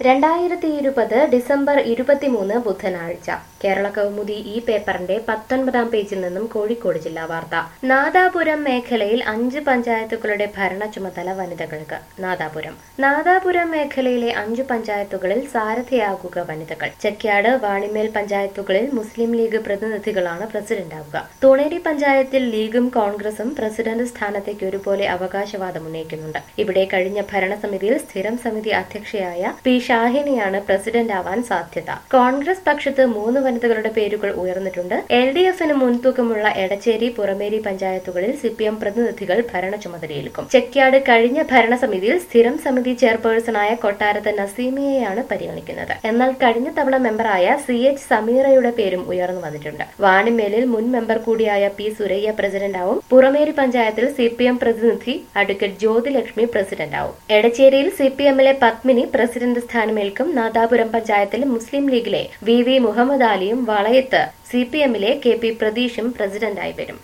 രണ്ടായിരത്തി ഇരുപത് ഡിസംബർ ഇരുപത്തിമൂന്ന് ബുധനാഴ്ച കേരള കൗമുദി ഈ പേപ്പറിന്റെ പത്തൊൻപതാം പേജിൽ നിന്നും കോഴിക്കോട് ജില്ലാ വാർത്ത നാദാപുരം മേഖലയിൽ അഞ്ച് പഞ്ചായത്തുകളുടെ ഭരണ ചുമതല വനിതകൾക്ക് നാദാപുരം നാദാപുരം മേഖലയിലെ അഞ്ചു പഞ്ചായത്തുകളിൽ സാരഥിയാകുക വനിതകൾ ചെക്യാട് വാണിമേൽ പഞ്ചായത്തുകളിൽ മുസ്ലിം ലീഗ് പ്രതിനിധികളാണ് പ്രസിഡന്റാവുക തൂണേരി പഞ്ചായത്തിൽ ലീഗും കോൺഗ്രസും പ്രസിഡന്റ് സ്ഥാനത്തേക്ക് ഒരുപോലെ അവകാശവാദം ഉന്നയിക്കുന്നുണ്ട് ഇവിടെ കഴിഞ്ഞ ഭരണസമിതിയിൽ സ്ഥിരം സമിതി അധ്യക്ഷയായ പി ഷാഹിനിയാണ് പ്രസിഡന്റ് ആവാൻ സാധ്യത കോൺഗ്രസ് പക്ഷത്ത് മൂന്ന് വനിതകളുടെ പേരുകൾ ഉയർന്നിട്ടുണ്ട് എൽ ഡി എഫിന് മുൻതൂക്കമുള്ള എടച്ചേരി പുറമേരി പഞ്ചായത്തുകളിൽ സി പി എം പ്രതിനിധികൾ ഭരണ ചുമതലയേൽക്കും ചെക്യാട് കഴിഞ്ഞ ഭരണസമിതിയിൽ സ്ഥിരം സമിതി ചെയർപേഴ്സണായ കൊട്ടാരത്ത് നസീമിയെയാണ് പരിഗണിക്കുന്നത് എന്നാൽ കഴിഞ്ഞ തവണ മെമ്പറായ സി എച്ച് സമീറയുടെ പേരും ഉയർന്നു വന്നിട്ടുണ്ട് വാണിമേലിൽ മുൻ മെമ്പർ കൂടിയായ പി സുരയ്യ പ്രസിഡന്റാവും പുറമേരി പഞ്ചായത്തിൽ സി പി എം പ്രതിനിധി അഡ്വക്കേറ്റ് ജ്യോതിലക്ഷ്മി പ്രസിഡന്റാവും എടച്ചേരിയിൽ സി പി എമ്മിലെ പത്മിനി പ്രസിഡന്റ് സ്ഥാനമേൽക്കും നാദാപുരം പഞ്ചായത്തിൽ മുസ്ലിം ലീഗിലെ വി വി മുഹമ്മദ് അലിയും വളയത്ത് സി പി എമ്മിലെ കെ പി പ്രതീഷും പ്രസിഡന്റായി വരും